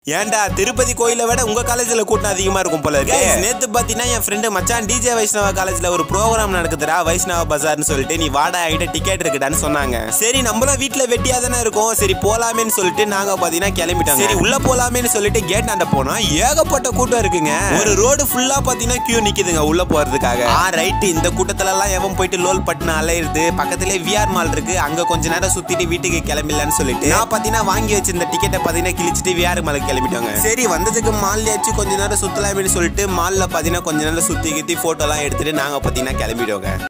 ஏன்டா திருப்பதி கோயிலை விட உங்க காலேஜ்ல கூட்டம் அதிகமா இருக்கும் போல இருக்கு நேத்து பாத்தீங்கன்னா என் ஃப்ரெண்டு மச்சான் டிஜே வைஷ்ணவா காலேஜ்ல ஒரு ப்ரோக்ராம் நடக்குதுடா வைஷ்ணவா பஜார்னு சொல்லிட்டு நீ வாடா ஆகிட்ட டிக்கெட் இருக்குடான்னு சொன்னாங்க சரி நம்மளும் வீட்ல வெட்டியா தானே இருக்கோம் சரி போலாமேன்னு சொல்லிட்டு நாங்க பாத்தீங்கன்னா கிளம்பிட்டோம் சரி உள்ள போலாமேன்னு சொல்லிட்டு கேட் ஆண்ட போனோம் ஏகப்பட்ட கூட்டம் இருக்குங்க ஒரு ரோடு ஃபுல்லா பாத்தீங்கன்னா கியூ நிக்குதுங்க உள்ள போறதுக்காக ஆ ரைட் இந்த கூட்டத்துல எல்லாம் எவன் போயிட்டு லோல் பட்டுன்னு அலையுது பக்கத்துலயே விஆர் மால் இருக்கு அங்க கொஞ்ச நேரம் சுத்திட்டு வீட்டுக்கு கிளம்பிடலான்னு சொல்லிட்டு நான் பாத்தீங்கன்னா வாங்கி வச்சிருந்த டிக்கெட்டை பாத்தீங்கன்னா கிழிச்சிட்டு விஆர் மாலுக்கு கிளம்பிட்டோங்க சரி வந்ததுக்கு மால்லையாச்சும் கொஞ்ச நேரம் சுத்தலாமேன்னு சொல்லிட்டு மால்ல பாத்தீங்கன்னா கொஞ்ச நேரம் சுத்தி கித்தி போட்டோ எல்லாம் எடுத்துட்டு நாங்க பாத்தீங்கன்னா கிளம்பிடுவோங்க